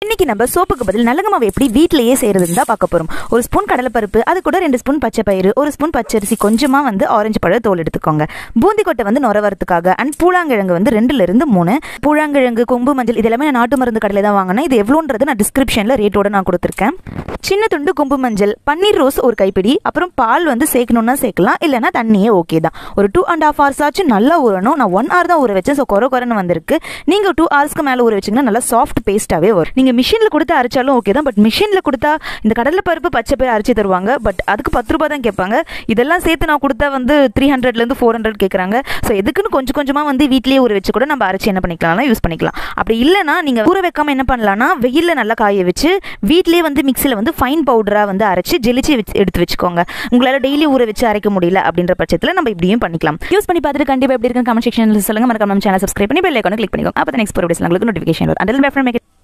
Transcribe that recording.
இன்னைக்கு நம்ம சோப்புக்கு பதில் நலங்கு மாவு எப்படி வீட்டிலேயே செய்யறதுன்னு தான் பார்க்க போறோம் ஒரு ஸ்பூன் கடலைப்பருப்பு அது கூட ரெண்டு ஸ்பூன் பச்சை பயிறு ஒரு ஸ்பூன் பச்சரிசி கொஞ்சமா வந்து ஆரஞ்சு பழ தோல் எடுத்துக்கோங்க பூந்தி கொட்டை வந்து நுர வரத்துக்காக அண்ட் பூழாங்கிழங்கு வந்து ரெண்டுல இருந்து மூணு பூழாங்கிழங்கு கொம்பு மஞ்சள் இது எல்லாமே நான் நாட்டு மருந்து கடையில தான் வாங்கினேன் இது எவ்வளோன்றது நான் டிஸ்கிரிப்ஷன்ல ரேட்டோட நான் கொடுத்துருக்கேன் சின்ன துண்டு கொம்பு மஞ்சள் பன்னீர் ரோஸ் ஒரு கைப்பிடி அப்புறம் பால் வந்து சேர்க்கணும்னா சேர்க்கலாம் இல்லைன்னா தண்ணியே ஓகே தான் ஒரு டூ அண்ட் ஹாஃப் ஹவர்ஸ் ஆச்சு நல்லா ஊறணும் நான் ஒன் ஹவர் தான் ஊற வச்சேன் ஸோ குறை குறைன்னு வந்திருக்கு நீங்கள் டூ ஹவர்ஸ்க்கு மேலே ஊற வச்சிங்கன்னா நல்லா சாஃப்ட் பேஸ்ட்டாகவே வரும் நீங்கள் மிஷினில் கொடுத்து அரைச்சாலும் ஓகே தான் பட் மிஷினில் கொடுத்தா இந்த கடலை பருப்பு பச்சை பயிர் அரைச்சி தருவாங்க பட் அதுக்கு பத்து ரூபாய் தான் கேட்பாங்க இதெல்லாம் சேர்த்து நான் கொடுத்தா வந்து த்ரீ ஹண்ட்ரட்லேருந்து ஃபோர் ஹண்ட்ரட் கேட்குறாங்க ஸோ எதுக்குன்னு கொஞ்சம் கொஞ்சமாக வந்து வீட்லேயே ஊற வச்சு கூட நம்ம அரைச்சி என்ன பண்ணிக்கலாம் யூஸ் பண்ணிக்கலாம் அப்படி இல்லைனா நீங்கள் ஊற வைக்காம என்ன பண்ணலாம்னா வெயிலில் நல்லா காய வச்சு வீட்லேயே வந்து மிக்சியில் வந்து ஃபைன் பவுடராக வந்து அரைச்சி ஜெலிச்சு வச்சு எடுத்து வச்சுக்கோங்க உங்களால் டெய்லி ஊற வச்சு அரைக்க முடியல அப்படின்ற பட்சத்தில் நம்ம இப்படியும் பண்ணிக்கலாம் யூஸ் பண்ணி பார்த்துட்டு கண்டிப்பாக எப்படி இருக்குன்னு கமெண்ட் செக்ஷனில் சொல்லுங்க மறக்காம நம்ம சேனல் சப்ஸ்கிரைப் பண்ணி பெல் ஐக்கான கிளிக் பண்ணிக்கோங்க அப்போ நெக்ஸ்ட் ப்ரோடிஸ் உங்களுக்கு நோட்டிஃபிகேஷன் வரும் அதில்